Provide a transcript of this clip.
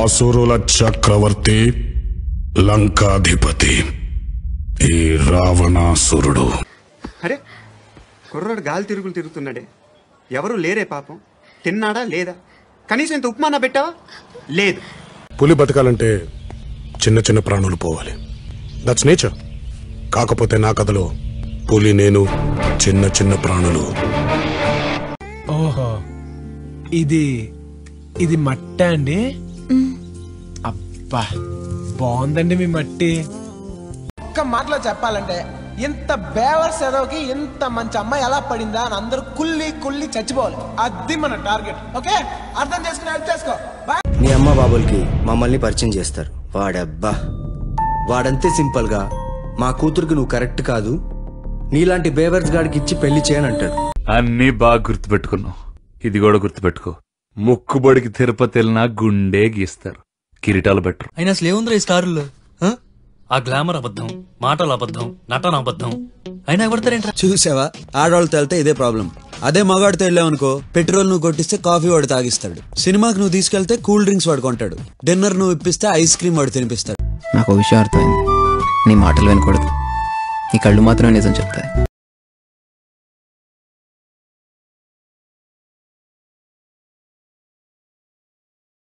అసురుల చక్రవర్తి లంకాధిపతి ఈ రావణాసురుడు అరే కుర్రాడు గాలి తిరుగులు తిరుగుతున్నాడే ఎవరు లేరే పాపం తిన్నాడా లేదా కనీసం ఇంత ఉప్మానా పెట్టావా లేదు పులి బతకాలంటే చిన్న చిన్న ప్రాణులు పోవాలి దట్స్ నేచర్ కాకపోతే నా కథలో పులి నేను చిన్న చిన్న ప్రాణులు ఓహో ఇది ఇది మట్టి అండి అబ్బా బాగుందండి మీ మట్టి ఒక్క మాటలో చెప్పాలంటే ఇంత బేవర్స్ ఎదవకి ఇంత మంచి అమ్మాయి ఎలా పడిందా అని అందరూ కుల్లి కుల్లి చచ్చిపోవాలి అది మన టార్గెట్ ఓకే అర్థం చేసుకుని హెల్ప్ చేసుకో బాయ్ మీ అమ్మ బాబులకి మమ్మల్ని పరిచయం చేస్తారు వాడబ్బా వాడంతే సింపుల్ గా మా కూతురికి నువ్వు కరెక్ట్ కాదు నీలాంటి బేవర్స్ గాడికి ఇచ్చి పెళ్లి చేయని అంటాడు అన్నీ బాగా గుర్తుపెట్టుకున్నావు ఇది కూడా గుర్తుపెట్టుకో ముక్కుబడికి తిరుపతి వెళ్ళినా గుండె గీస్తారు కిరీటాలు బెటర్ అయినా అసలు ఏముందిరా ఈ స్టారుల్లో ఆ? ఆ గ్లామర్ అబద్ధం మాటలు అబద్ధం నటన అబద్ధం అయినా ఎవడతారేంట్రా చూసావా ఆడవాళ్ళతో వెళ్తే ఇదే ప్రాబ్లం అదే మగాడితో వెళ్ళావనుకో పెట్రోల్ నువ్వు కొట్టిస్తే కాఫీ వాడు తాగిస్తాడు సినిమాకి నువ్వు తీసుకెళ్తే కూల్ డ్రింక్స్ వాడు కొంటాడు డిన్నర్ నువ్వు ఇప్పిస్తే ఐస్ క్రీమ్ వాడు తినిపిస్తాడు నాకు ఓ విషయం అర్థమైంది నీ మాటలు వినకూడదు నీ కళ్ళు మాత్రమే నిజం చెప్తాయి